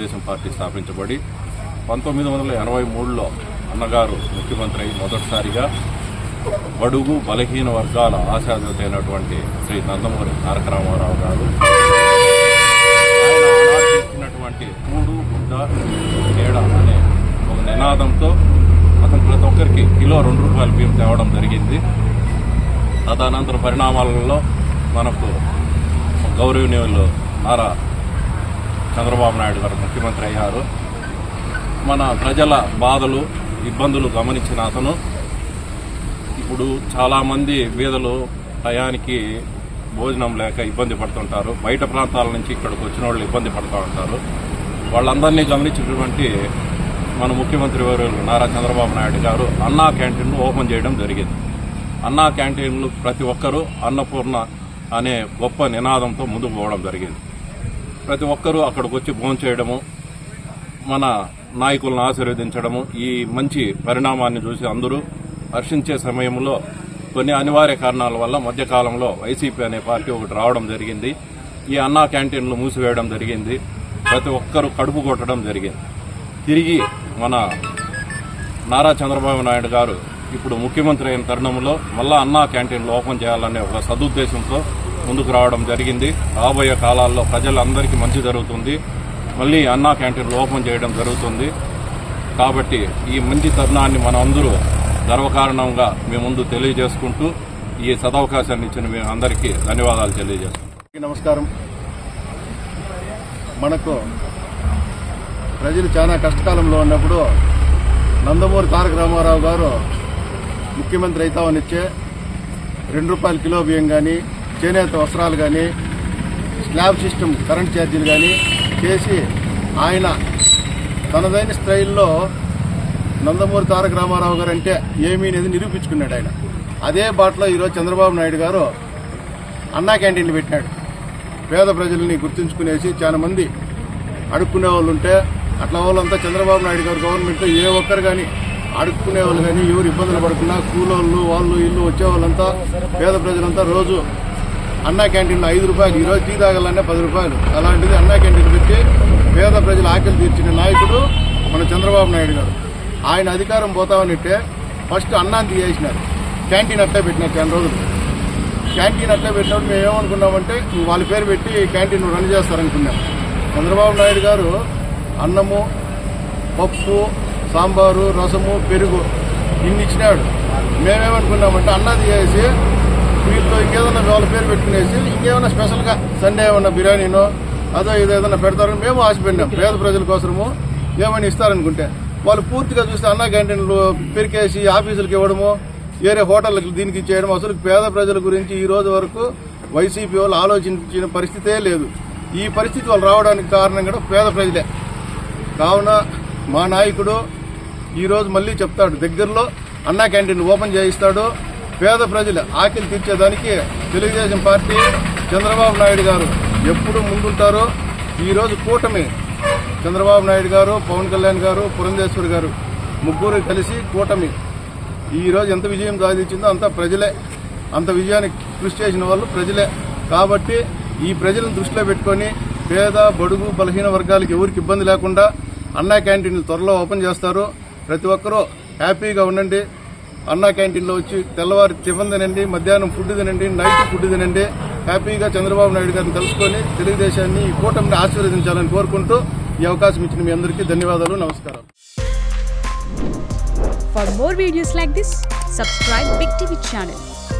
Telugu Desam party స్థాపించబడి పంతొమ్మిది వందల ఎనభై మూడులో అన్నగారు ముఖ్యమంత్రి అయి మొదటిసారిగా బడుగు బలహీన వర్గాల ఆశాజ్యోతి అయినటువంటి శ్రీ నందమూరి తారక రామారావు గారు ఆయన ఆనాడు ఇచ్చినటువంటి కూడు గుడ్డ తేడ అనే ఒక నినాదంతో అతను ప్రతి ఒక్కరికి కిలో రెండు రూపాయల బియ్యం తేవడం జరిగింది తదనంతర పరిణామాలలో మనకు గౌరవనీయులు నారా చంద్రబాబు నాయుడు గారు ముఖ్యమంత్రి అయ్యారు మన ప్రజల బాధలు ఇబ్బందులు గమనించిన అతను ఇప్పుడు చాలామంది వీధలు టయానికి భోజనం లేక ఇబ్బంది పడుతుంటారు బయట ప్రాంతాల నుంచి ఇక్కడికి వచ్చిన వాళ్ళు ఇబ్బంది పడుతూ ఉంటారు వాళ్ళందరినీ గమనించినటువంటి మన ముఖ్యమంత్రి వర్యులు నారా చంద్రబాబు నాయుడు గారు అన్నా క్యాంటీన్ను ఓపెన్ చేయడం జరిగింది అన్నా క్యాంటీన్లు ప్రతి ఒక్కరూ అన్నపూర్ణ అనే గొప్ప నినాదంతో ముందుకు పోవడం జరిగింది ప్రతి ఒక్కరూ అక్కడికి వచ్చి భోజనం చేయడము మన నాయకులను ఆశీర్వదించడము ఈ మంచి పరిణామాన్ని చూసి అందరూ హర్షించే సమయంలో కొన్ని అనివార్య కారణాల వల్ల మధ్యకాలంలో వైసీపీ అనే పార్టీ ఒకటి రావడం జరిగింది ఈ అన్నా క్యాంటీన్లు మూసివేయడం జరిగింది ప్రతి ఒక్కరూ కడుపు కొట్టడం జరిగింది తిరిగి మన నారా చంద్రబాబు నాయుడు గారు ఇప్పుడు ముఖ్యమంత్రి అయిన తరుణంలో మళ్ళా అన్నా క్యాంటీన్లు ఓపెన్ చేయాలనే ఒక సదుద్దేశంతో ముందుకు రావడం జరిగింది రాబోయే కాలాల్లో ప్రజలందరికీ మంచి జరుగుతుంది మళ్ళీ అన్నా క్యాంటీన్లు ఓపెన్ చేయడం జరుగుతుంది కాబట్టి ఈ మంచి తరుణాన్ని మనం అందరూ గర్వకారణంగా మీ ముందు తెలియజేసుకుంటూ ఈ సదవకాశాన్ని ఇచ్చిన మీ అందరికీ ధన్యవాదాలు తెలియజేస్తున్నాం అందరికీ నమస్కారం మనకు ప్రజలు చాలా కష్టకాలంలో ఉన్నప్పుడు నందమూరి తారక రామారావు గారు ముఖ్యమంత్రి అవుతామనిచ్చే రెండు రూపాయల కిలో బియ్యం కానీ చేనేత వస్త్రాలు కానీ స్లాబ్ సిస్టమ్ కరెంట్ ఛార్జీలు కానీ చేసి ఆయన తనదైన స్టైల్లో నందమూరి తారక రామారావు గారు అంటే ఏమీ అనేది నిరూపించుకున్నాడు ఆయన అదే బాటలో ఈరోజు చంద్రబాబు నాయుడు గారు అన్నా క్యాంటీన్లు పెట్టినాడు పేద ప్రజల్ని గుర్తుంచుకునేసి చాలా మంది అడుక్కునే వాళ్ళు ఉంటే అట్లా వాళ్ళంతా చంద్రబాబు నాయుడు గారు గవర్నమెంట్లో ఏ ఒక్కరు కానీ అడుక్కునే వాళ్ళు కానీ ఎవరు ఇబ్బందులు పడకుండా కూలోళ్ళు వాళ్ళు ఇల్లు వచ్చే వాళ్ళంతా పేద ప్రజలంతా రోజు అన్నా క్యాంటీన్లో ఐదు రూపాయలు ఈరోజు టీ తాగాలన్నా పది రూపాయలు అలాంటిది అన్నా క్యాంటీన్ పెట్టి పేద ప్రజల ఆకలి తీర్చిన నాయకుడు మన చంద్రబాబు నాయుడు గారు ఆయన అధికారం పోతామనిట్టే ఫస్ట్ అన్నాన్ని తీసేసినారు క్యాంటీన్ అట్లే పెట్టినారు చాలా రోజులు క్యాంటీన్ అట్లా పెట్టినప్పుడు మేము ఏమనుకున్నామంటే వాళ్ళ పేరు పెట్టి క్యాంటీన్ రన్ చేస్తారనుకున్నాం చంద్రబాబు నాయుడు గారు అన్నము పప్పు సాంబారు రసము పెరుగు ఇన్ని ఇచ్చినాడు మేమేమనుకున్నామంటే అన్నది చేసి వీటిలో ఇంకేదన్నా వాళ్ళ పేరు పెట్టుకునేసి ఇంకేమైనా స్పెషల్గా సండే ఏమన్నా బిర్యానీనో అదో ఇదో ఏదైనా పెడతారని మేము ఆశపడినాం పేద ప్రజల కోసము ఏమైనా ఇస్తారనుకుంటే వాళ్ళు పూర్తిగా చూస్తే అన్న క్యాంటీన్లు పెరికేసి ఆఫీసులకు ఇవ్వడము వేరే హోటళ్ళకి దీనికి ఇచ్చేయడం అసలు పేద ప్రజల గురించి ఈ రోజు వరకు వైసీపీ వాళ్ళు ఆలోచించిన పరిస్థితే లేదు ఈ పరిస్థితి వాళ్ళు రావడానికి కారణం కూడా పేద ప్రజలే కావున మా నాయకుడు ఈరోజు మళ్ళీ చెప్తాడు దగ్గరలో అన్నా క్యాంటీన్ ఓపెన్ చేయిస్తాడు పేద ప్రజలు ఆకలి తీర్చేదానికి తెలుగుదేశం పార్టీ చంద్రబాబు నాయుడు గారు ఎప్పుడు ముందుంటారో ఈరోజు కూటమి చంద్రబాబు నాయుడు గారు పవన్ కళ్యాణ్ గారు పురంధేశ్వరి గారు ముగ్గురు కలిసి కూటమి ఈ రోజు ఎంత విజయం సాధించిందో అంత ప్రజలే అంత విజయానికి కృషి చేసిన వాళ్ళు ప్రజలే కాబట్టి ఈ ప్రజలను దృష్టిలో పెట్టుకొని పేద బడుగు బలహీన వర్గాలకు ఎవరికి ఇబ్బంది లేకుండా అన్నా క్యాంటీన్లు త్వరలో ఓపెన్ చేస్తారు ప్రతి ఒక్కరూ హ్యాపీగా ఉండండి అన్నా క్యాంటీన్లో వచ్చి తెల్లవారి టిఫిన్ తినండి మధ్యాహ్నం ఫుడ్ తినండి నైట్ ఫుడ్ తినండి హ్యాపీగా చంద్రబాబు నాయుడు గారిని కలుసుకొని తెలుగుదేశాన్ని ఈ కూటమిని ఆశీర్వదించాలని కోరుకుంటూ ఈ అవకాశం ఇచ్చిన మీ అందరికీ ధన్యవాదాలు నమస్కారం For more videos like this, subscribe Big TV channel